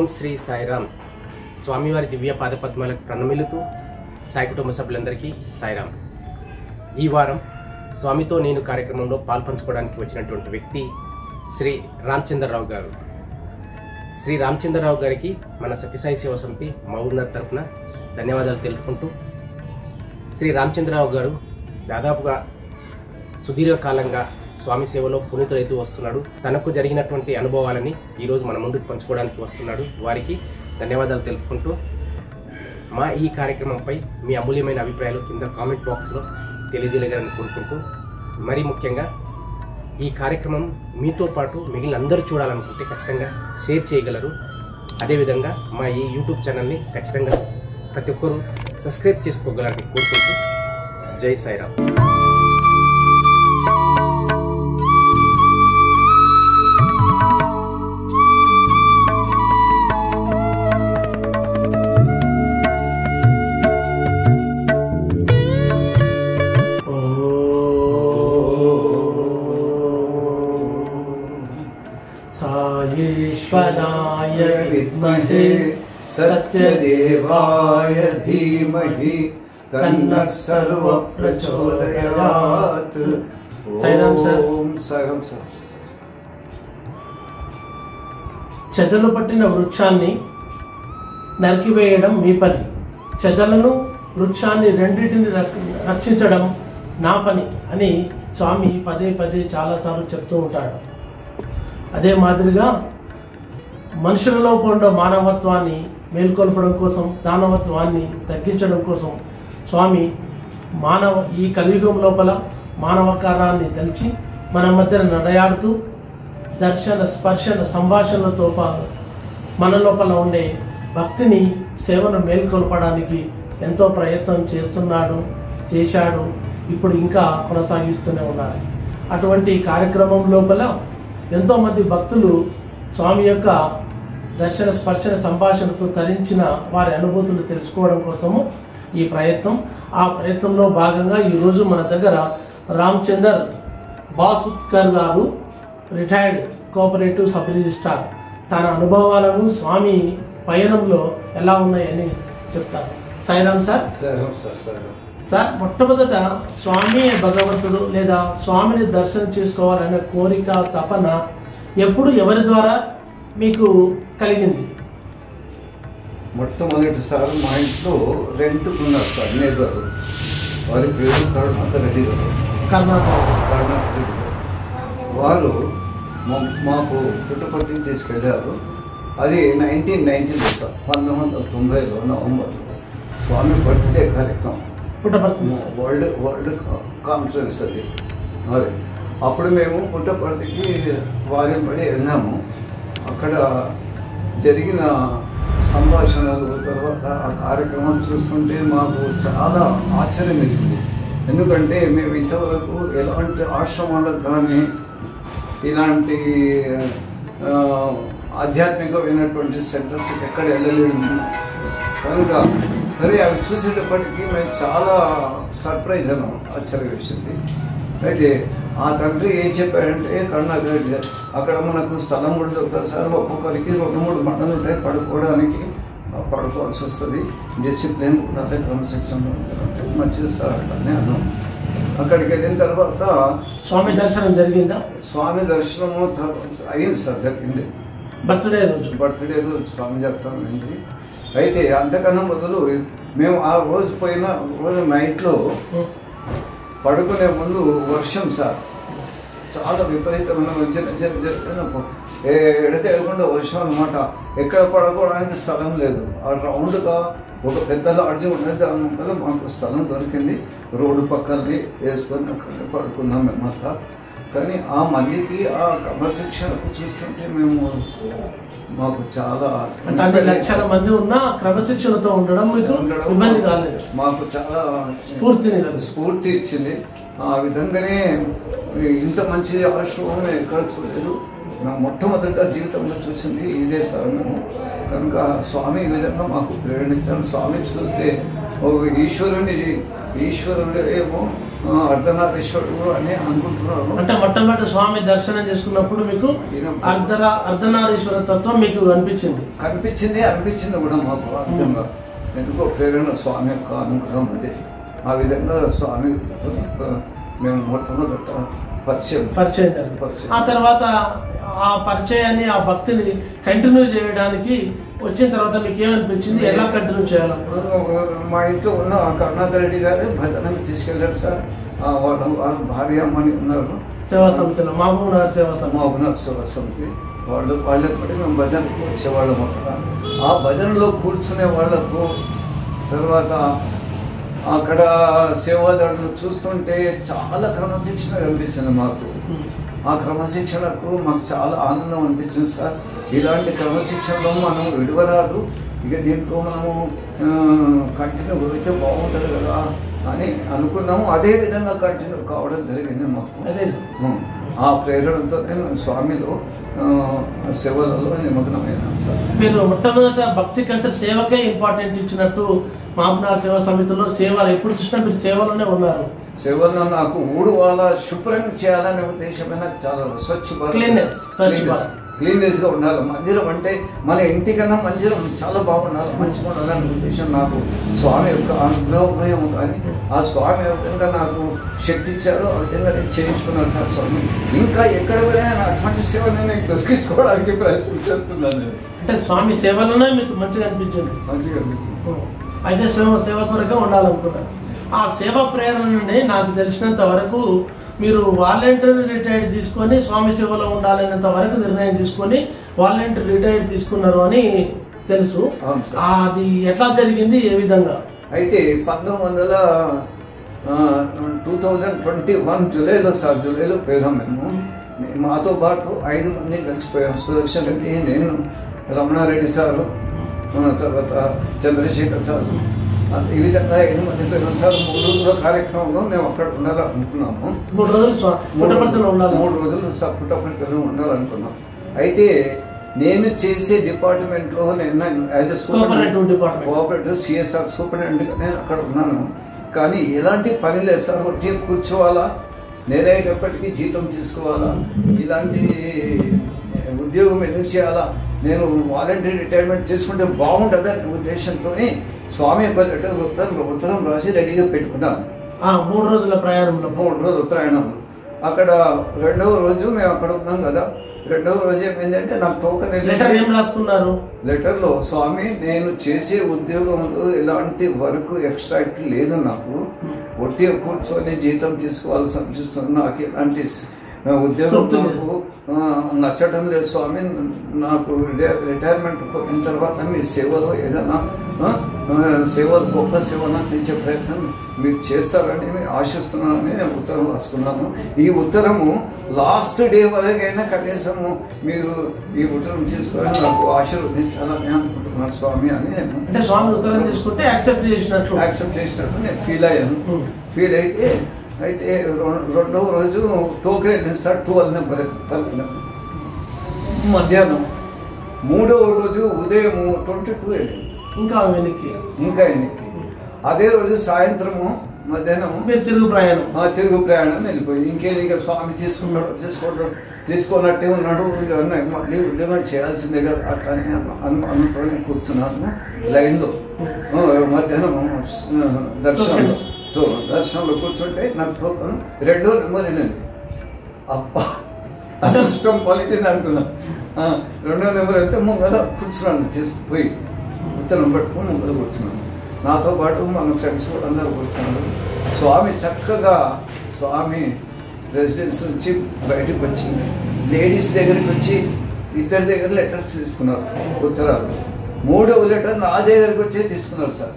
శ్రీ సాయిరామ్ స్వామివారి దివ్య పాదపద్మాలకు ప్రణమిలుతూ సాయి కుటుంబ సభ్యులందరికీ సాయిరామ్ ఈ వారం స్వామితో నేను కార్యక్రమంలో పాల్పంచుకోవడానికి వచ్చినటువంటి వ్యక్తి శ్రీ రామచంద్రరావు గారు శ్రీ రామచంద్రరావు గారికి మన సత్యసాయి సేవ సమితి మౌనర్ తరపున ధన్యవాదాలు తెలుపుకుంటూ శ్రీ రామచంద్రరావు గారు దాదాపుగా సుదీర్ఘకాలంగా స్వామి సేవలో పునీతులైతూ వస్తున్నాడు తనకు జరిగినటువంటి అనుభవాలని ఈరోజు మన ముందుకు పంచుకోవడానికి వస్తున్నాడు వారికి ధన్యవాదాలు తెలుపుకుంటూ మా ఈ కార్యక్రమంపై మీ అమూల్యమైన అభిప్రాయాలు కింద కామెంట్ బాక్స్లో తెలియజేయగలని కోరుకుంటూ మరీ ముఖ్యంగా ఈ కార్యక్రమం మీతో పాటు మిగిలిన అందరూ చూడాలనుకుంటే ఖచ్చితంగా షేర్ చేయగలరు అదేవిధంగా మా ఈ యూట్యూబ్ ఛానల్ని ఖచ్చితంగా ప్రతి ఒక్కరూ సబ్స్క్రైబ్ చేసుకోగలరని కోరుకుంటూ జై సాయిరామ్ सायेश्वराय विद्महे सत्यदेवाय धीमहि तन्नः सर्वप्रचोदयात् సాయిరామ్ సార్. ఓం సాయిరామ్ సార్ చెదలు పట్టిన వృక్షాన్ని నరికివేయడం మీ పని చెదలను వృక్షాన్ని రెండింటిని రక్- రక్షించడం నా పని అని స్వామి పదే పదే చాలాసార్లు చెప్తూ ఉంటాడు అదే మాదిరిగా మనుషులలో ఉండే మానవత్వాన్ని మేల్కొల్పడం కోసం దానవత్వాన్ని తగ్గించడం కోసం స్వామి మానవ ఈ కలియుగం లోపల మానవకారాన్ని తెలిసి మన మధ్యన నడయాడుతూ దర్శన స్పర్శన సంభాషణలతో పాటు మన లోపల ఉండే భక్తిని సేవను మేల్కొల్పడానికి ఎంతో ప్రయత్నం చేస్తున్నాడు చేశాడు ఇప్పుడు ఇంకా కొనసాగిస్తూనే ఉన్నాడు అటువంటి కార్యక్రమం లోపల ఎంతోమంది భక్తులు స్వామి యొక్క దర్శన స్పర్శన సంభాషణతో తరించిన వారి అనుభూతులు తెలుసుకోవడం కోసము ఈ ప్రయత్నం ఆ ప్రయత్నంలో భాగంగా ఈరోజు మన దగ్గర రామచందర్ బాసుత్కర్ గారు రిటైర్డ్ కోఆపరేటివ్ సబ్ రిజిస్ట్రార్ తన అనుభవాలను స్వామి పయనంలో ఎలా ఉన్నాయని చెప్తారు Sairam sir Sairam sir Sairam sir మొట్టమొదట స్వామి భగవంతుడు లేదా స్వామిని దర్శనం చేసుకోవాలనే కోరిక తపన ఎప్పుడు ఎవరి ద్వారా మీకు కలిగింది మొట్టమొదటిసారి మా ఇంట్లో రెంట్కున్నారు సార్ నేబర్ వారి పేరు కరుణాకర్ రెడ్డి గారు కర్ణాటక కరుణాకర్ రెడ్డి గారు వారు మా- మాకు పుట్టపర్తికి తీసుకెళ్ళారు అది నైన్టీన్ నైన్టీలో సార్ పంతొమ్మిది వందల తొంభైలో నవంబర్లో స్వామి బర్త్డే కార్యక్రమం పుట్టపడుతుంది సార్ వరల్డ్ వరల్డ్ కాన్ఫరెన్స్ అది మరి అప్పుడు మేము పుట్టపర్తికి వారింపడి వెళ్ళాము అక్కడ జరిగిన సంభాషణలు తర్వాత ఆ కార్యక్రమం చూస్తుంటే మాకు చాలా ఆశ్చర్యం వేసింది ఎందుకంటే మేము ఇంతవరకు ఎలాంటి ఆశ్రమాలకు కానీ ఇలాంటి ఆ, ఆధ్యాత్మికమైనటువంటి సెంటర్స్ ఎక్కడ వెళ్ళలేదు కనుక సరే అవి చూసేటప్పటికీ మేము చాలా సర్ప్రైజ్ అన్నాం ఆశ్చర్య వేసింది అయితే ఆ తండ్రి ఏం చెప్పాడంటే కరుణాకర్ రెడ్డి గారు అక్కడ మనకు స్థలం కూడా దొరుకుతుంది సార్ ఒక్కొక్కరికి రెండు మూడు మంటలు ఉంటాయి పడుకోవడానికి ఆ, పడుకోవాల్సి వస్తుంది డిసిప్లిన్ కూడా అదే క్రమశిక్షణ ఉండాలంటే మంచిది సార్ అట్లానే అన్నాం అక్కడికి వెళ్ళిన తర్వాత స్వామి దర్శనం జరిగిందా స్వామి దర్శనము త- అయింది సార్ జరిగింది బర్త్డే రోజు బర్త్డే రోజు స్వామి దర్శనం అయింది అయితే అంతకన్నా బదులు మేము ఆ రోజు పోయిన రోజు నైట్లో పడుకునే ముందు వర్షం సార్ చాలా విపరీతమైన చిన్న చిన్న చిన్న ఎడతెగకుండా వర్షం అనమాట ఎక్కడ పడుకోవడానికి స్థలం లేదు ఆ రౌండ్గా ఒక పెద్ద లాడ్జి ఉండేది దాని వల్ల మాకు స్థలం దొరికింది రోడ్డు పక్కనే వేసుకొని అక్కడ పడుకున్నాం మేమంతా కానీ ఆ మల్లికి ఆ క్రమశిక్షణకు చూస్తుంటే మేము మాకు చాలా అంటే అన్ని లక్షల మంది ఉన్నా క్రమశిక్షణతో ఉండడం మీకు ఉండడం ఇబ్బంది కాలేదు మాకు చాలా స్ఫూర్తిని కలిగి స్ఫూర్తి ఇచ్చింది ఆ విధంగానే ఇంత మంచి ఆశ్రమం నేను ఎక్కడ చూడలేదు నా మొట్టమొదట జీవితంలో చూసింది ఇదే సార్ మేము కనుక స్వామి ఈ విధంగా మాకు ప్రేరణించాడు స్వామి చూస్తే ఒక ఈశ్వరుని ఈశ్వరుడు ఏమో ఆ, అర్ధనారీశ్వరుడు అని అనుకుంటున్నారు అంటే మొట్టమొదటి స్వామి దర్శనం చేసుకున్నప్పుడు మీకు అర్ధర అర్ధనారీశ్వర తత్వం మీకు అనిపించింది కనిపించింది అనిపించింది కూడా మాకు ఆ విధంగా ఎందుకో ప్రేరణ స్వామి యొక్క అనుగ్రహం అది ఆ విధంగా స్వామి ఆ, మేము మొట్టమొదట పరిచయం పరిచయం జరిగింది పరిచయం. ఆ తర్వాత ఆ పరిచయాన్ని ఆ భక్తిని కంటిన్యూ చేయడానికి వచ్చిన తర్వాత మీకు ఏమనిపించింది ఎలా కంటిన్యూ చేయాలనుకున్నారు మా ఇంట్లో ఉన్న కరుణాకర్ రెడ్డి గారు భజనకి తీసుకెళ్ళారు సార్ ఆ, వాళ్ళ వాళ్ళ భార్య అమ్మని ఉన్నారు సేవా సమితిలో మహబూబ్ నగర్ సేవా సమితి మా ఉన్నారు సమితి వాళ్ళు వాళ్ళని బట్టి మేము భజనకు వచ్చేవాళ్ళం అక్కడ ఆ భజనలో కూర్చునే వాళ్ళకు తర్వాత అక్కడ సేవాదారులు చూస్తుంటే చాలా క్రమశిక్షణ కనిపించింది మాకు ఆ క్రమశిక్షణకు మాకు చాలా ఆనందం అనిపించింది సార్ ఇలాంటి క్రమశిక్షణలో మనం విడవరాదు ఇక దీంట్లో మనము కంటిన్యూ అయితే బాగుంటుంది కదా అని అనుకున్నాము అదే విధంగా కంటిన్యూ కావడం జరిగింది మాకు అదే ఉం. ఆ ప్రేరణతో నేను స్వామిలో ఆ, సేవలలో నిమగ్నమైనాం సార్ మీరు మొట్టమొదట భక్తి కంటే సేవకే ఇంపార్టెంట్ ఇచ్చినట్టు మహబూబ్నగర్ సేవా సమితిలో సేవలు ఎప్పుడు చూసినా మీరు సేవలోనే ఉన్నారు సేవల్లో నాకు ఊడు వాళ్ళ శుభ్రంగా చేయాలనే ఉద్దేశమే నాకు చాలా స్వచ్ఛ భారత్ Cleanness, స్వచ్ఛ భారత్. క్లీన్నెస్ గా ఉండాలి మందిరం అంటే మన ఇంటికన్నా మందిరం చాలా బాగుండాలి మంచిగా ఉండాలనే ఉద్దేశం నాకు స్వామి యొక్క అనుగ్రహం కానీ ఆ స్వామి ఏ విధంగా నాకు శక్తి ఇచ్చాడో ఆ విధంగా నేను చేయించుకున్నాను సార్ స్వామి ఇంకా ఎక్కడ పోయినా అటువంటి సేవ నేను దొరికించుకోవడానికి ప్రయత్నం చేస్తున్నాను నేను. అంటే స్వామి సేవలోనే మీకు మంచిగా అనిపించింది మంచిగా అనిపించింది. అయితే సేవ సేవ కొరకే ఉండాలనుకున్నారు ఆ సేవ ప్రేరణని నాకు తెలిసినంత వరకు మీరు వాలంటీర్ రిటైర్డ్ తీసుకొని స్వామి సేవలో ఉండాలనేంత వరకు నిర్ణయం తీసుకొని వాలంటీర్ రిటైర్డ్ తీసుకున్నారు అని తెలుసు అవును సార్. ఆ, అది ఎట్లా జరిగింది ఏ విధంగా అయితే పంతొమ్మిది వందల టూ థౌజండ్ ట్వంటీ వన్ జూలైలో సార్ జూలైలో పోయినాం మేము మాతో పాటు ఐదు మంది కలిసిపోయాం సుదర్శన్ రెడ్డి నేను రమణారెడ్డి సారు ఆ, తర్వాత చంద్రశేఖర్ సార్ ఆ, ఈ విధంగా ఐదు మంది పోయినాం సార్ మూడు రోజుల కార్యక్రమంలో మేము అక్కడ ఉండాలనుకున్నాము మూడు రోజులు స్వా- పుట్టపర్తిలో ఉండాలి మూడు రోజులు స- పుట్టపర్తిలో ఉండాలనుకున్నాం అయితే నేను చేసే డిపార్ట్మెంట్లో నేను as a Cooperative department. Cooperative CSR సూపరింటెండెంట్గా నేను అక్కడ ఉన్నాను కానీ ఎలాంటి పని లేదు సార్ ఒకటి కూర్చోవాలా నేనైనప్పటికీ జీతం తీసుకోవాలా ఇలాంటి ఉద్యోగం ఎందుకు చేయాలా నేను వాలంటరీ రిటైర్మెంట్ చేసుకుంటే బాగుంటుందనే ఉద్దేశంతో స్వామి యొక్క లెటర్ ఉత్తరం ఉత్తరం రాసి రెడీగా పెట్టుకున్నాను ఆ, మూడు రోజుల ప్రయాణంలో మూడు రోజులు ప్రయాణం అక్కడ రెండవ రోజు మేము అక్కడ ఉన్నాం కదా రెండవ రోజు ఏమైందంటే నాకు టోకెన్ లెటర్ ఏం రాసుకున్నారు లెటర్లో స్వామి నేను చేసే ఉద్యోగంలో ఎలాంటి వర్క్ ఎక్స్ట్రా లేదు నాకు ఒట్టి కూర్చొని జీతం తీసుకోవాల్సి అనిపిస్తుంది నాకు ఎలాంటి స్- ఉద్యోగం తృప్తి లేదు. నాకు ఆ, నచ్చడం లేదు స్వామి నాకు రిటైర్- రిటైర్మెంట్ పోయిన తర్వాత మీ సేవలో ఏదైనా ఆ, ఆ, సేవలు గొప్ప సేవలు అందించే ప్రయత్నం మీరు చేస్తారని ఆశిస్తున్నానని నేను ఉత్తరం రాసుకున్నాను ఈ ఉత్తరము లాస్ట్ డే వరకైనా కనీసము మీరు ఈ ఉత్తరం తీసుకొని నాకు ఆశీర్వదించాలని అనుకుంటున్నాను స్వామి అని నేను అంటే స్వామి ఉత్తరం తీసుకుంటే యాక్సెప్ట్ చేసినట్లు యాక్సెప్ట్ చేసినట్టు నేను ఫీల్ అయ్యాను Hmm. ఫీల్ అయితే అయితే రెం- రెండవ రోజు టోకెన్ సార్ ట్వెల్వ్ నెంబర్ పలికినాం మధ్యాహ్నం మూడవ రోజు ఉదయం ట్వంటీ టూ వెళ్ళింది ఇంకా వెనక్కి ఇంకా ఎన్నికి అదే రోజు సాయంత్రము మధ్యాహ్నం మీరు తిరుగు ప్రయాణం ఆ తిరుగు ప్రయాణం వెళ్ళిపోయింది ఇంకేది ఇక స్వామి తీసుకుంటాడు తీసుకుంటాడు తీసుకున్నట్టే ఉన్నాడు ఇక అన్న మళ్ళీ ఉద్యోగం చేయాల్సిందే కదా అట్లా అని అన్న- అన్న- అన్నతో కూర్చున్నాను లైన్లో ఆ, మధ్యాహ్నం ఆ, దర్శనంలో తో దర్శనంలో కూర్చుంటే నాకు టోకన్ రెండో నెంబర్ వెళ్ళింది అబ్బా అదృష్టం క్వాలిటీ అనుకున్నాను ఆ, రెండో నెంబర్ అయితే ముంగల కూర్చున్నాను తీసుకుపోయి ఉత్తరం పట్టుకొని ముంగల కూర్చున్నాను నాతో పాటు మన ఫ్రెండ్స్ కూడా అందరూ కూర్చున్నారు స్వామి చక్కగా స్వామి రెసిడెన్స్ నుంచి బయటకు వచ్చి లేడీస్ దగ్గరికి వచ్చి ఇద్దరి దగ్గర లెటర్స్ తీసుకున్నారు ఉత్తరాలు మూడవ లెటర్ నా దగ్గరికి వచ్చి తీసుకున్నారు సార్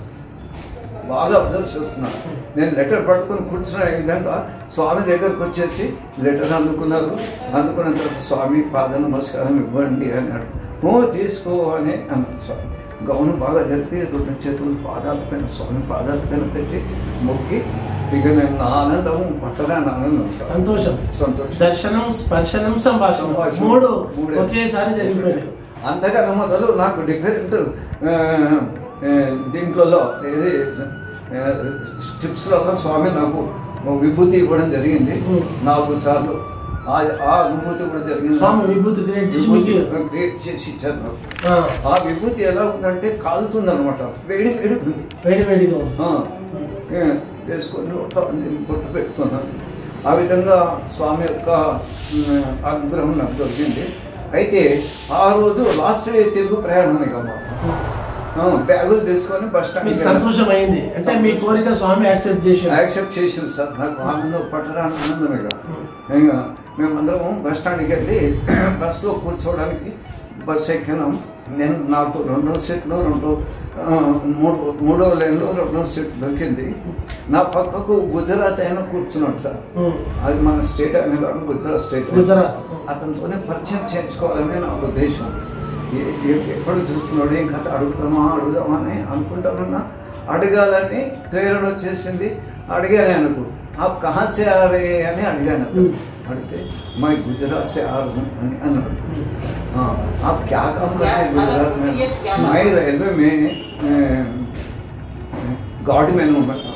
బాగా అబ్జర్వ్ చేస్తున్నాను నేను లెటర్ పట్టుకొని కూర్చున్న ఈ విధంగా స్వామి దగ్గరకు వచ్చేసి లెటర్ అందుకున్నారు అందుకున్న తర్వాత స్వామి పాద నమస్కారం ఇవ్వండి అన్నాడు ఓ తీసుకో అని అన్నాడు స్వామి గౌను బాగా జరిపి రెండు చేతులు పాదాల పైన స్వామి పాదాల పైన పెట్టి మొక్కి ఇక నేను నా ఆనందం పట్టరాని ఆనందం సార్ సంతోషం సంతోషం దర్శనం స్పర్శనం సంభాషణ సంభాషణ. మూడు మూడే. ఒకేసారి జరిగిపోయినాయి అంతకన్నా మొదలు నాకు డిఫరెంట్ దీంట్లో ఇది స్టిప్స్లలో స్వామి నాకు విభూతి ఇవ్వడం జరిగింది Hmm. నాలుగు సార్లు ఆ ఆ విభూతి కూడా జరిగింది స్వామి విభూతి క్రియేట్ చేసి విభూతి మీకు క్రియేట్ చేసి ఇచ్చారు నాకు. ఆ, ఆ విభూతి ఎలా ఉందంటే కాలుతుంది అనమాట వేడి వేడి ఉంది వేడి వేడిగా ఉంది ఆ, ఏ, వేసుకొని ఒక బొట్టు పెట్టుకున్నాను ఆ విధంగా స్వామి యొక్క ఉమ్, అనుగ్రహం నాకు దొరికింది అయితే ఆ రోజు లాస్ట్ డే తెలుగు ప్రయాణం ఇక మాకు. ఆ, బ్యాగులు తీసుకొని బస్ మీకు స్టాండ్ సంతోషం అయింది అంటే మీ కోరిక స్వామి యాక్సెప్ట్ చేసి యాక్సెప్ట్ చేసింది సార్ నాకు ఆనందం పట్టరాని ఆనందం ఇక ఇంకా మేమందరం బస్ స్టాండ్కి వెళ్ళి బస్సులో కూర్చోవడానికి బస్ ఎక్కినాం నేను నాకు రెండో సీట్లో రెండు ఆ, మూడు మూడో లైన్లో రెండో సీట్ దొరికింది నా పక్కకు గుజరాత్ అయినా కూర్చున్నాడు సార్ అది మన స్టేట్ అయిన కాదు గుజరాత్ స్టేట్ గుజరాత్. అతనితోనే పరిచయం చేయించుకోవాలని నా ఉద్దేశం ఏ- ఏ- ఎప్పుడు చూస్తున్నాడు ఏం కథ అడుగుదామా అడుగుదామా అని అనుకుంటామన్నా అడగాలని ప్రేరణ వచ్చేసింది అడిగాను ఆయనకు आप कहाँ से आ रहे हैं అని అడిగాను అతను. అడిగితే मैं गुजरात से आ रहा हूँ అని అన్నాడు हाँ आप क्या काम करते हैं गुजरात में मैं रेलवे में गार्ड मैन हूँ मैं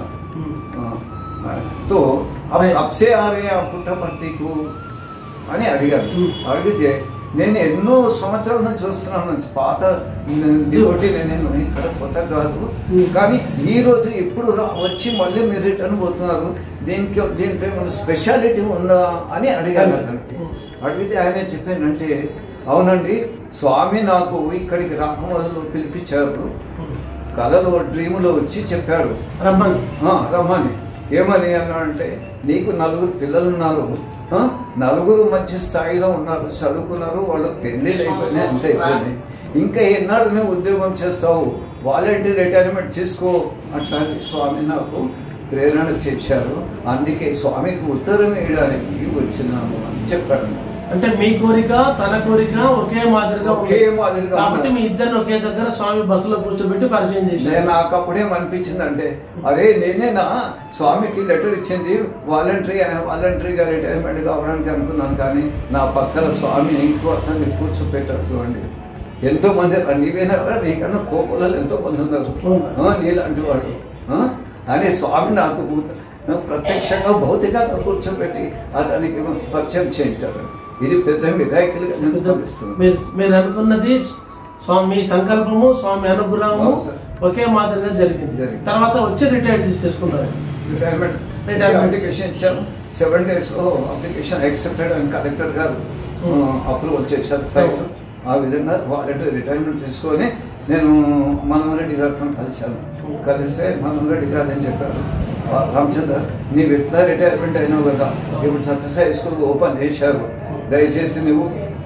हाँ, तो अब मैं- कब से आ रहे हैं आप पुट्टपर्ति को అని అడిగారు అడిగితే నేను ఎన్నో సంవత్సరాల నుంచి చూస్తున్నాను పాత డివోటీ నేను ఇక్కడ కొత్త కాదు కానీ ఈ రోజు ఇప్పుడు రా- వచ్చి మళ్ళీ మీరు రిటర్న్ పోతున్నారు దీనికి దీంట్లో ఏమైనా స్పెషాలిటీ ఉందా అని అడిగాను అతనికి అడిగితే ఆయన చెప్పానంటే అవునండి స్వామి నాకు ఇక్కడికి రాకమొదలు పిలిపించారు కళలో డ్రీములో వచ్చి చెప్పాడు రమ్మని ఆ, రమ్మని ఏమని అన్నాడంటే నీకు నలుగురు పిల్లలు ఉన్నారు ఆ, నలుగురు మంచి స్థాయిలో ఉన్నారు చదువుకున్నారు వాళ్ళ పెళ్ళిళ్ళు అయిపోయినాయి అంత అయిపోయినాయి ఇంకా ఎన్నాళ్ళు నువ్వు ఉద్యోగం చేస్తావు వాలంటీర్ రిటైర్మెంట్ చేసుకో అట్లా స్వామి నాకు ప్రేరణ చేశారు అందుకే స్వామికి ఉత్తరం వేయడానికి వచ్చినాను అని చెప్పాడు అంటే మీ కోరిక తన కోరిక ఒకే మాదిరిగా ఉంది. ఒకే మాదిరిగా కాబట్టి ఉన్నారు. మీ ఇద్దరిని ఒకే దగ్గర స్వామి బస్సులో కూర్చోబెట్టి పరిచయం నేను చేశారు నాకు అప్పుడేం అనిపించింది అంటే అరే నేనేనా స్వామికి లెటర్ ఇచ్చింది వాలంటరీ వాలంటరీగా రిటైర్మెంట్ కావడానికి అనుకున్నాను కానీ నా పక్కన స్వామి ఇంకో అతన్ని కూర్చోపెట్టారు చూడండి ఎంతో మంది నీవేనా నీకన్నా కోపలలో ఎంతో మంది ఉన్నారు ఆ, నీలాంటి వాడు ఆ? అని స్వామి నాకు భూత- ప్రత్యక్షంగా భౌతికంగా కూర్చోబెట్టి అతనికి పరిచయం చేయించారు ఇది పెద్ద విధాయకులుగా నేను భావిస్తున్నాను. మీరు మీరు అనుకున్నది స్వామి మీ సంకల్పము స్వామి అనుగ్రహము అవును సార్. ఒకే మాదిరిగా జరిగింది జరిగింది. తర్వాత వచ్చి రిటైర్ తీసేసుకున్నారు రిటైర్మెంట్ రిటైర్మెంట్. అప్లికేషన్ ఇచ్చాము సెవెన్ డేస్ లో అప్లికేషన్ యాక్సెప్టెడ్ అని కలెక్టర్ గారు అప్రూవల్ చేశారు ఫైల్ ఆ విధంగా వాలంటీర్ రిటైర్మెంట్ తీసుకొని నేను మనోహర్ రెడ్డి గారితో కలిశాను కలిస్తే మనోహర్ రెడ్డి గారు ఏం చెప్పారు "వా- రామచందర్ నీవు ఎట్లా రిటైర్మెంట్ అయినావు కదా ఇప్పుడు సత్యసాయి స్కూల్ ఓపెన్ చేశారు దయచేసి నువ్వు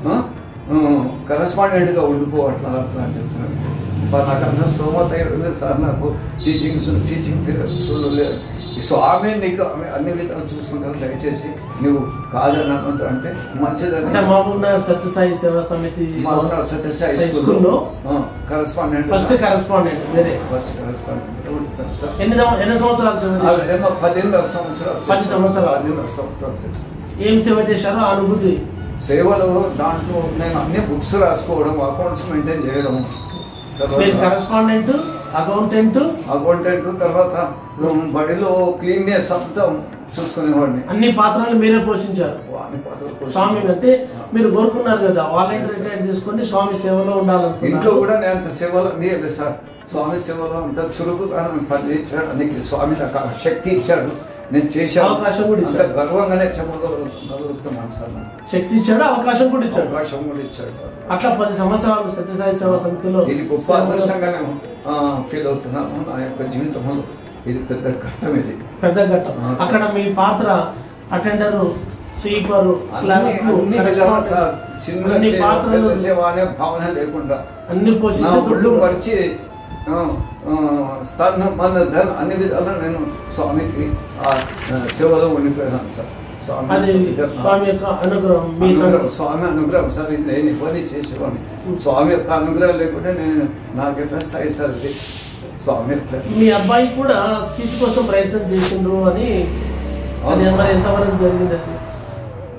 కరస్పాండెంట్గా ఉండిపో అట్లా అట్లా అని చెప్తున్నాను మరి నాకు అంత స్తోమత ఉంది సార్ నాకు టీచింగ్ టీచింగ్ పీరియడ్స్ లేదు ఈ స్వామి నీకు ఆమె అన్ని విధాలు చూసుకుంటారు దయచేసి నువ్వు కాదని అన్నది అంటే మంచిదని అంటే మహబూబ్ నగర్ సత్యసాయి సేవా సమితి మా ఉన్న సత్యసాయి హై స్కూల్లో స్కూల్లో కరస్పాండెంట్ ఫస్ట్ కరెస్పాండెంట్ వేరే ఫస్ట్ కరస్పాండెంట్ ఉంటాను సార్ ఎన్ని సం- ఎన్ని సంవత్సరాలు సేవ ఆ చేశారు? విధంగా పదిహేను సంవత్సరాలు పది చేశాను. సంవత్సరాలు. పదిహేను సంవత్సరాలు చేశాను. ఏం సేవ చేశారో ఆ అనుభూతి సేవలు దాంట్లో నేను అన్ని బుక్స్ రాసుకోవడం అకౌంట్స్ మెయింటైన్ చేయడం మీరు తర్వాత కరెస్పాండెంట్ అకౌంటెంట్ అకౌంటెంట్ తర్వాత ఉమ్, బడిలో క్లీన్నెస్ అంతా చూసుకునేవాడిని అన్ని పాత్రలు మీరే పోషించారు వాని పాత్ర కోసం. స్వామి అంటే మీరు కోరుకున్నారు కదా వాలంటీర్ రిటైర్ తీసుకొని స్వామి సేవలో ఉండాలనుకున్నారు ఇంట్లో కూడా నేను అంత సేవలు అందియలేదు సార్ స్వామి సేవలో అంత చురుకుగా నేను పనిచేయడానికి స్వామి నాకు ఆ శక్తి ఇచ్చాడు నేను చేశాను అవకాశం కూడా అంత ఇచ్చాడు. గర్వంగానే చెప్పగలుగుతున్నాను సార్ నాకు. శక్తి ఇచ్చాడు అవకాశం కూడా ఇచ్చాడు అవకాశం కూడా ఇచ్చాడు సార్ అట్లా పది సంవత్సరాలు సత్యసాయి సేవా సమితిలో ఇది గొప్ప సేవలో అదృష్టంగా నేను ఫీల్ అవుతున్నాను నా యొక్క జీవితంలో ఇది పెద్ద ఘట్టం ఇది పెద్ద ఘట్టం ఆ, అక్కడ మీ పాత్ర అటెండర్ స్వీపర్ అన్ని అన్ని విధాలుగా సార్ చిన్న అన్ని సేవ, పాత్రలు పెద్ద సేవ అనే భావన లేకుండా అన్ని నా పోషించి ఒళ్ళు దుడ్డు పరిచి ఆ, ఆ, తను మన ధన అన్ని విధాలా నేను స్వామికి ఆ ఆ, సేవలో ఉండిపోయాను సార్ స్వామి అది యొక్క స్వామి యొక్క అనుగ్రహం మీ అనుగ్రహం, సంకల్పం. స్వామి అనుగ్రహం సార్ ఇది నేను ఇవన్నీ చేసేవాడిని స్వామి యొక్క అనుగ్రహం లేకుంటే నేను నాకు ఎట్లా స్థాయి సార్ ఇది స్వామి యొక్క మీ అబ్బాయి కూడా సీట్ కోసం ప్రయత్నం చేసిండ్రు అని అది అవును. మరి ఎంతవరకు జరిగింది అది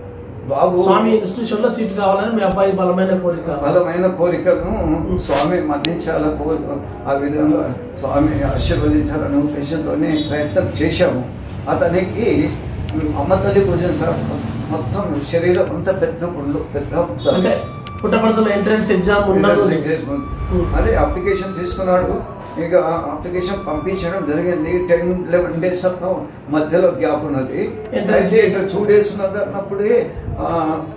బాబు స్వామి ఇన్స్టిట్యూషన్ లో సీట్ కావాలని మీ అబ్బాయి బలమైన కోరిక బలమైన కోరికను స్వామి మన్నించాల కోరిక ఆ విధంగా స్వామి ఆశీర్వదించాలనే ఉద్దేశంతో ప్రయత్నం చేశాము అతనికి అమ్మ తల్లి పూజన సార్ మొత్తం శరీరం అంతా పెద్ద పుండు పెద్ద అంటే పుట్టపర్తిలో ఎంట్రన్స్ ఎగ్జామ్ ఉన్నది అదే అప్లికేషన్ తీసుకున్నాడు ఇక అప్లికేషన్ పంపించడం జరిగింది టెన్ లెవెన్ డేస్ మధ్యలో గ్యాప్ ఉన్నది Entrance అయితే ఇక టూ డేస్ ఉన్నది అన్నప్పుడే ఆ,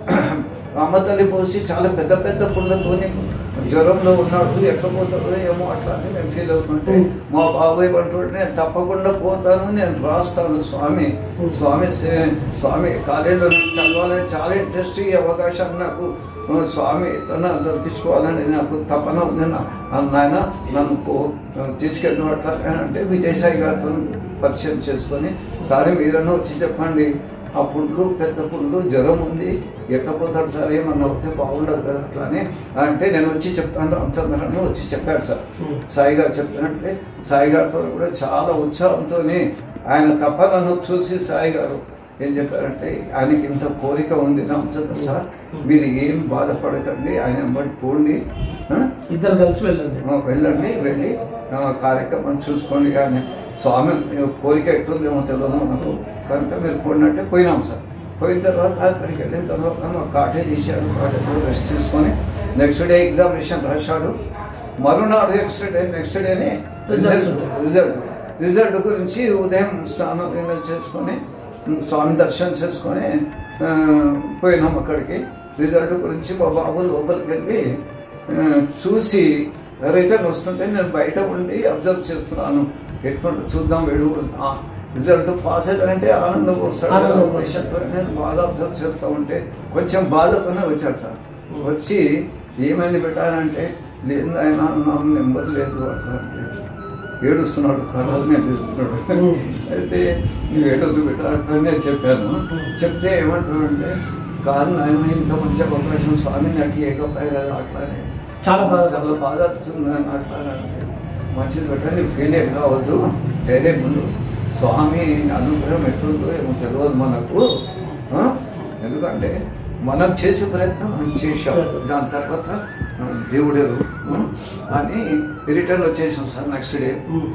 అమ్మ తల్లి పోసి చాలా పెద్ద పెద్ద పుల్లతోని జ్వరంలో ఉన్నాడు ఎక్కడ పోతాడో ఏమో అట్లా అని నేను ఫీల్ అవుతుంటే మా బాబాయ్ అంటుంటే నేను తప్పకుండా పోతాను నేను రాస్తాను స్వామి స్వామి సే- స్వామి కాలేజీలో చదవాలని చాలా ఇంట్రెస్ట్ ఈ అవకాశాన్ని నాకు ఆ, స్వామి ఎట్లన్నా దొరికించుకోవాలని నాకు తపన ఉంది నా- నాయన నన్ను పో- తీసుకెళ్ళిన అట్లా అంటే విజయసాయి గారితో పరిచయం చేసుకొని సారీ మీరన్నా వచ్చి చెప్పండి ఆ పుండ్లు పెద్ద పుండ్లు జ్వరం ఉంది ఎక్కపోతాడు సార్ ఏమన్నా అవుతే బాగుండదు కదా అట్లా అని అంటే నేను వచ్చి చెప్తాను రామచంద్రని వచ్చి చెప్పాడు సార్ సాయి గారు చెప్తానంటే సాయి గారితో కూడా చాలా ఉత్సాహంతో ఆయన తపనను చూసి సాయి గారు ఏం చెప్పారంటే ఆయనకి ఇంత కోరిక ఉంది రామచంద్ర సార్ మీరు ఏం బాధపడకండి ఆయన బట్టి పోండి ఆ? ఇద్దరు కలిసి వెళ్ళండి ఆ, వెళ్ళండి వెళ్ళి ఆ, కార్యక్రమం చూసుకోండి కానీ స్వామి మీ కోరిక ఎట్లుందేమో తెలియదు మనకు కనుక మీరు పోయినట్టే పోయినాం సార్ పోయిన తర్వాత అక్కడికి వెళ్ళిన తర్వాత మా కాటేజ్ ఇచ్చాడు కాటేజ్ రెస్ట్ తీసుకొని నెక్స్ట్ డే ఎగ్జామినేషన్ రాశాడు మరునాడు నెక్స్ట్ డే నెక్స్ట్ డేనే Results రిజల్ట్ ఉంటాయి. రిజల్ట్ రిజల్ట్ గురించి ఉదయం స్నానం గీనం చేసుకొని ఉమ్, స్వామి దర్శనం చేసుకొని ఆ, పోయినాం అక్కడికి రిజల్ట్ గురించి మా బాబు లోపలికి వెళ్ళి ఆ, చూసి రిటర్న్ వస్తుంటే నేను బయట ఉండి అబ్జర్వ్ చేస్తున్నాను ఎటువంటి చూద్దాం వీడు రిజల్ట్ పాస్ అయ్యారంటే ఆనందం వస్తాడు ఆనందం ఆ ఉద్దేశంతో నేను బాగా అబ్జర్వ్ చేస్తూ ఉంటే కొంచెం బాధతోనే వచ్చాడు సార్ వచ్చి ఏమైంది పెట్టారంటే లేదు ఆయన నా నెంబర్ లేదు అట్లా అంటే ఏడుస్తున్నాడు కళలు నేర్పిస్తున్నాడు Hmm. అయితే నువ్వు ఏడొద్దు పెట్టాలని నేను చెప్పాను చెప్తే ఏమంటాడంటే కాదు ఆయన ఇంత మంచి అవకాశం స్వామిని అట్లా ఏకపోయాయి కదా అట్లానే చాలా బాధ. చాలా బాధ అవుతుంది అని అట్లా అంటే మంచిది పెట్టా నీవు ఫీల్ ఏం కావద్దు వేరే ముందు స్వామి అనుగ్రహం ఎట్లుందో ఏమో తెలియదు మనకు ఆ? ఎందుకంటే మనం చేసే ప్రయత్నం మనం చేసాం దాని తర్వాత ఆ, దేవుడు ఆ? అని రిటర్న్ వచ్చేసాం సార్ నెక్స్ట్ డే ఉమ్.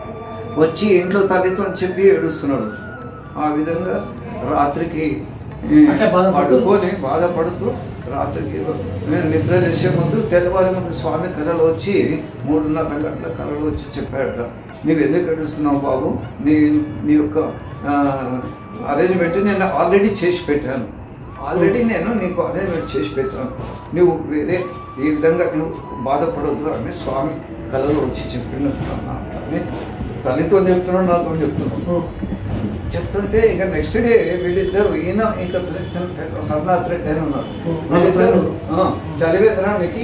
వచ్చి ఇంట్లో తల్లితో చెప్పి ఏడుస్తున్నాడు ఆ విధంగా రాత్రికి ఏ, అట్లా బాధపడుతూ? పడుకొని బాధపడుతూ రాత్రికి నేను నిద్ర చేసే ముందు తెల్లవారి ముందు స్వామి కళలు వచ్చి మూడున్నర గంటల కళలు వచ్చి చెప్పాడట నీవు ఎందుకు ఏడుస్తున్నావు బాబు నీ నీ యొక్క అరేంజ్మెంట్ నేను ఆల్రెడీ చేసి పెట్టాను ఆల్రెడీ నేను నీకు అరేంజ్మెంట్ చేసి పెట్టాను నువ్వు వేరే ఈ విధంగా నువ్వు బాధపడొద్దు అని స్వామి కళలో వచ్చి చెప్పినట్టు అని తల్లితో చెప్తున్నాడు నాతో చెప్తున్నాడు ఉమ్. చెప్తుంటే ఇక నెక్స్ట్ డే వీళ్ళిద్దరు ఈయన ఇంత పెద్ద fellow హర్నాథ్ రెడ్డి అని ఉన్నారు Hmm. వీళ్ళిద్దరు ఆ, చలివేదనానికి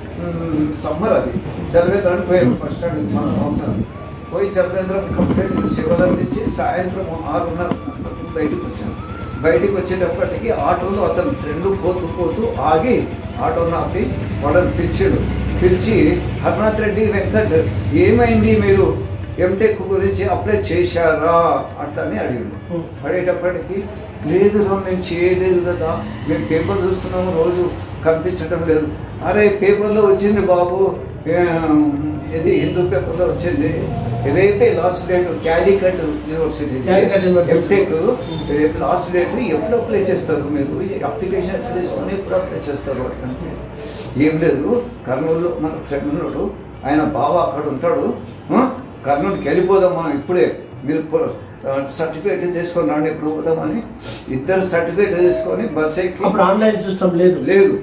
సమ్మర్ అది చలివేదనానికి పోయారు ఫస్ట్ స్టాండ్ మన అవుతారు పోయి చలివేంద్రం కంప్లీట్ సేవలు అందించి సాయంత్రం ఆరున్నర గంటలకు బయటకు వచ్చాను బయటికి వచ్చేటప్పటికి ఆటోలో అతని ఫ్రెండ్ పోతూ పోతూ ఆగి ఆటోను ఆపి వాళ్ళని పిలిచాడు పిలిచి హర్నాథ్ రెడ్డి వెంకట్ ఏమైంది మీరు ఎంటెక్ గురించి అప్లై చేశారా అట్లని అడిగాడు Hmm. అడిగేటప్పటికి లేదు రా మేము చేయలేదు కదా మేము పేపర్ చూస్తున్నాము రోజు కనిపించడం లేదు అరే పేపర్లో వచ్చింది బాబు ఏ, ఇది హిందూ పేపర్లో వచ్చింది రేపే last date Calicut university Calicut University. MTech రేపు లాస్ట్ డేట్ ఎప్పుడు అప్లై చేస్తారు మీరు అప్లికేషన్ ఎప్పుడు తీసుకొని ఎప్పుడు అప్లై చేస్తారు అంటే ఏం లేదు కర్నూలు మన ఫ్రెండ్ ఉన్నాడు ఆయన బావ అక్కడ ఉంటాడు ఆ? కర్నూలుకి వెళ్ళిపోదాం మనం ఇప్పుడే మీరు సర్టిఫికేట్ తీసుకొని రండి ఎప్పుడు పోదామని ఇద్దరు సర్టిఫికేట్ తీసుకొని బస్ ఎక్కి అప్పుడు ఆన్లైన్ సిస్టమ్ లేదు లేదు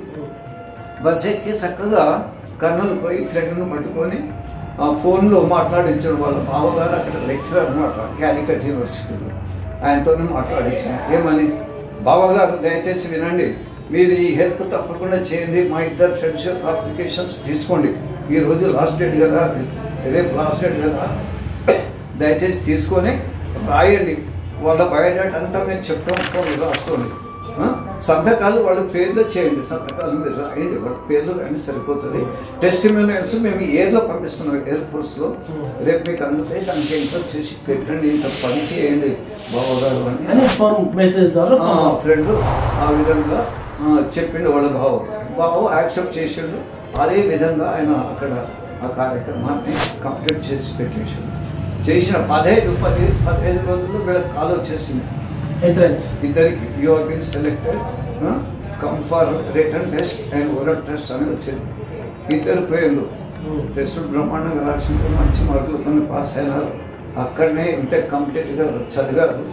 బస్ ఎక్కి చక్కగా కర్నూలు పోయి ఫ్రెండ్ను పట్టుకొని ఆ ఫోన్లో మాట్లాడించాడు వాళ్ళ బావగారు అక్కడ లెక్చరర్ అనమాట క్యాలికట్ యూనివర్సిటీలో ఆయనతోనే మాట్లాడించాను ఏమని బావగారు దయచేసి వినండి మీరు ఈ హెల్ప్ తప్పకుండా చేయండి మా ఇద్దరు ఫ్రెండ్షిప్ అప్లికేషన్స్ తీసుకోండి ఈ రోజు లాస్ట్ డేట్ కదా రేపు లాస్ట్ డేట్ కదా దయచేసి తీసుకొని రాయండి వాళ్ళ బయోడేటా అంతా మేము చెప్తాం ఫోన్ రాసుకోండి ఆ? సంతకాలు వాళ్ళ పేర్లో చేయండి సంతకాలు మీరు రాయండి వాళ్ళ పేర్లు రాయండి సరిపోతుంది టెస్టిమోనియల్స్ మేము ఎయిర్లో పంపిస్తున్నాం ఎయిర్ ఫోర్స్లో రేపు మీకు అందుతాయి దానికి ఎంతో చేసి పెట్టండి ఇంత పని చేయండి బావగారు అని అని ఫోన్ మెసేజ్ ద్వారా ఆ, ఫ్రెండ్ ఆ విధంగా ఆ, చెప్పిండు వాళ్ళ బావ బావ యాక్సెప్ట్ చేసిండు అదే విధంగా ఆయన అక్కడ ఆ కార్యక్రమాన్ని కంప్లీట్ చేసి పెట్టేసాడు చేసిన పదహైదు పది పదహైదు రోజుల్లో వీళ్ళకి కాల్ వచ్చేసింది ఎంట్రన్స్ ఇద్దరికి you are been selected come for return test and oral test అని వచ్చింది ఇద్దరు పేర్లు టెస్ట్ బ్రహ్మాండంగా రాసిండ్రు మంచి మార్కులతో పాస్ అయినారు అక్కడనే ఇంటర్ కంప్లీట్గా చదివారు